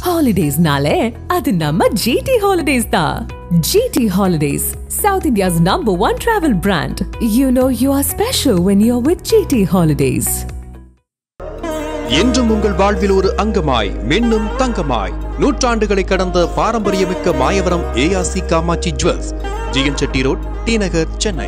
ஹாலிடேஸ்னாலே அது நம்ம ஜிடி ஹாலிடேஸ் தான் GT holidays South India's number one travel brand you know you are special when you are with GT holidays என்றும் உங்கள் வாழ்வில் ஒரு அங்கமாய் மின்னும் தங்கமாய் நூற்றாண்டுகளை கடந்த பாரம்பரியமிக்க Mayavaram ARC Kamatchi jewels GN Chetty road T Nagar Chennai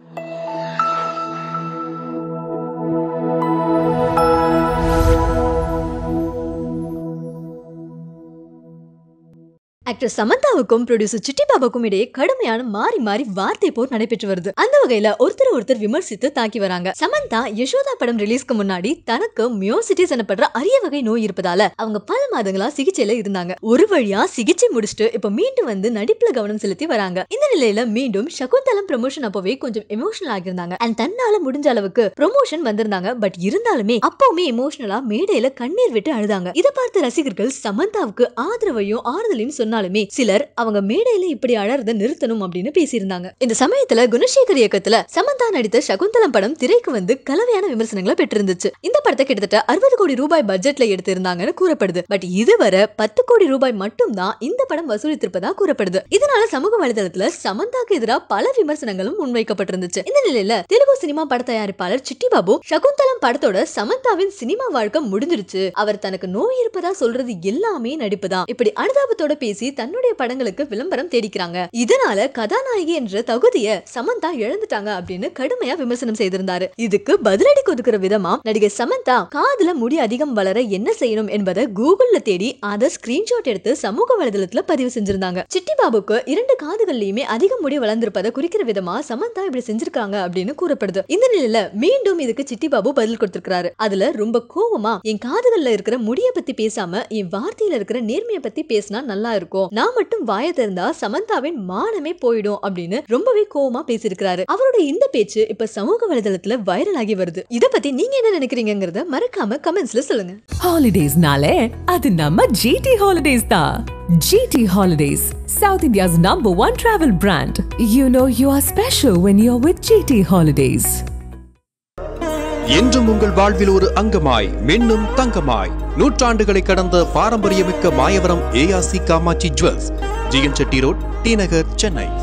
actor சமந்தாவுக்கும் ப்ரொடியூசர் சிட்டி பாபாக்கும் இடையே கடுமையான மாறி மாறி வார்த்தை போர் நடைபெற்று வருது அந்த வகையில ஒருத்தர் ஒருத்தர் விமர்சித்து தாக்கி வராங்க சமந்தா யசோதா படம் ரிலீஸ்க்கு முன்னாடி தனக்கு மியோசிட்டிஸ் எனப்படுற அரிய வகை நோய் இருப்பதால அவங்க பல மாதங்களா சிகிச்சையில இருந்தாங்க ஒரு வழியா சிகிச்சை முடிச்சுட்டு இப்ப மீண்டும் வந்து நடிப்புல கவனம் செலுத்தி வராங்க இந்த நிலையில மீண்டும் சகுந்தலம் ப்ரமோஷன் அப்பவே கொஞ்சம் எமோஷனல் ஆகியிருந்தாங்க அண்ட் தன்னால முடிஞ்ச அளவுக்கு ப்ரொமோஷன் வந்திருந்தாங்க பட் இருந்தாலுமே அப்பவுமே எமோஷனலா மேடையில கண்ணீர் விட்டு அழுதாங்க இதை பார்த்த ரசிகர்கள் சமந்தாவுக்கு ஆதரவையும் ஆறுதலையும் சொன்னாலுமே சிலர் அவங்க மேடையில இப்படி அழறத நிறுத்தணும் அப்படின்னு பேசியிருந்தாங்க இந்த சமயத்துல குணசேகர் இயக்கத்துல சமந்தா நடித்த சகுந்தலம் படம் திரைக்கு வந்து கலவையான விமர்சனங்களை பெற்றிருந்துச்சு இந்த படத்தை கிட்டத்தட்ட அறுபது கோடி ரூபாய் பட்ஜெட்ல எடுத்திருந்தாங்கன்னு கூறப்படுது பட் இதுவரை பத்து கோடி ரூபாய் மட்டும் தான் இந்த படம் வசூலித்திருப்பதா கூறப்படுது இதனால சமூக வலைதளத்துல சமந்தாக்கு எதிராக பல விமர்சனங்களும் முன்வைக்கப்பட்டிருந்துச்சு இந்த நிலையில தெலுங்கு சினிமா பட தயாரிப்பாளர் சிட்டி பாபு சகுந்தலம் படத்தோட சமந்தாவின் சினிமா வாழ்க்கை முடிஞ்சிருச்சு அவர் தனக்கு நோய் இருப்பதா சொல்றது எல்லாமே நடிப்புதான் இப்படி அனுதாபத்தோட பேசி தன்னுடைய படங்களுக்கு விளம்பரம் தேடிக்கிறாங்க இதனால கதாநாயகி என்ற தகுதிய சமந்தா இழந்துட்டாங்க அப்படின்னு கடுமையா விமர்சனம் செய்திருந்தாரு இதுக்கு பதிலடி கொடுக்கிற விதமா நடிகை சமந்தா காதுல முடி அதிகம் வளர என்ன செய்யணும் என்பதை கூகுள்ல தேடி அதை ஸ்கிரீன்ஷாட் எடுத்து சமூக வலைதளத்துல பதிவு செஞ்சிருந்தாங்க சிட்டி பாபுக்கு இரண்டு காதுகள்லயுமே அதிக முடி வளர்ந்திருப்பதை குறிக்கிற விதமா சமந்தா இப்படி செஞ்சிருக்காங்க அப்படின்னு கூறப்படுது இந்த நிலையில மீண்டும் இதுக்கு சிட்டி பாபு பதில் கொடுத்திருக்காரு அதுல ரொம்ப கோவமா என் காதுகள்ல இருக்கிற முடிய பத்தி பேசாம என் வார்த்தையில இருக்கிற நேர்மையை பத்தி பேசினா நல்லா இருக்கும் நான் மட்டும் வாய திறந்தா சமந்தாவின் மானமே போயிடும் அப்படின்னு ரொம்பவே கோவமா பேசியிருக்கிறாரு அவரோட இந்த பேச்சு இப்ப சமூக வலைதளத்துல வைரல் ஆகி வருது இத பத்தி நீங்க என்ன நினைக்கிறீங்கங்கறத மறக்காம கமெண்ட்ஸ்ல சொல்லுங்க ஹாலிடேஸ்னாலே அது நம்ம ஜிடி ஹாலிடேஸ் தான் GT holidays South India's number one travel brand you know you are special when you are with GT holidays என்றும் உங்கள் வாழ்வில் ஒரு அங்கமாய் மின்னும் தங்கமாய் நூற்றாண்டுகளை கடந்த பாரம்பரியமிக்க Mayavaram ARC Kamatchi jewels GN Chetty road T Nagar Chennai